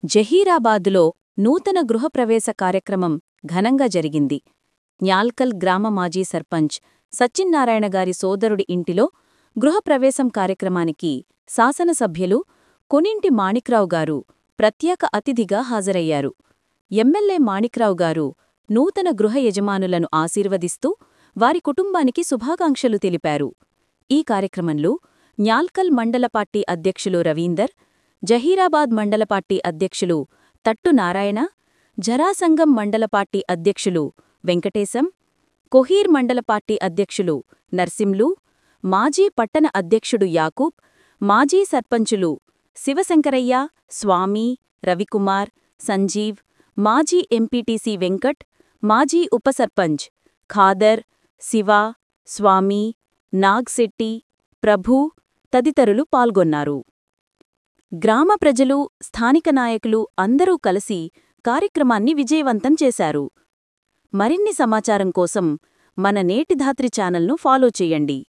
జహీరాబాదులో నూతన గృహప్రవేశ కార్యక్రమం ఘనంగా జరిగింది న్యాల్కల్ గ్రామ మాజీ సర్పంచ్ సచ్చిన్నారాయణ గారి సోదరుడి ఇంటిలో గృహప్రవేశం కార్యక్రమానికి శాసనసభ్యులు కొనింటి మాణిక్రావు గారు ప్రత్యేక అతిథిగా హాజరయ్యారు ఎమ్మెల్యే మాణిక్రావు గారు నూతన గృహ యజమానులను ఆశీర్వదిస్తూ వారి కుటుంబానికి శుభాకాంక్షలు తెలిపారు ఈ కార్యక్రమంలో న్యాల్కల్ మండల పార్టీ అధ్యక్షులు రవీందర్ జహీరాబాద్ మండల పార్టీ అధ్యక్షులు తట్టు నారాయణ జరాసంగం మండల పార్టీ అధ్యక్షులు వెంకటేశం కొహీర్ మండల పార్టీ అధ్యక్షులు నర్సింలు మాజీ పట్టణ అధ్యక్షుడు యాకూబ్ మాజీ సర్పంచులు శివశంకరయ్య స్వామి రవికుమార్ సంజీవ్ మాజీ ఎంపీటీసీ వెంకట్ మాజీ ఉప సర్పంచ్ ఖాదర్ శివ స్వామి నాగ్శెట్టి ప్రభు తదితరులు పాల్గొన్నారు గ్రామ ప్రజలు స్థానిక నాయకులు అందరూ కలిసి కార్యక్రమాన్ని విజయవంతం చేశారు మరిన్ని సమాచారం కోసం మన నేటి ధాత్రి ఛానల్ను ఫాలో చేయండి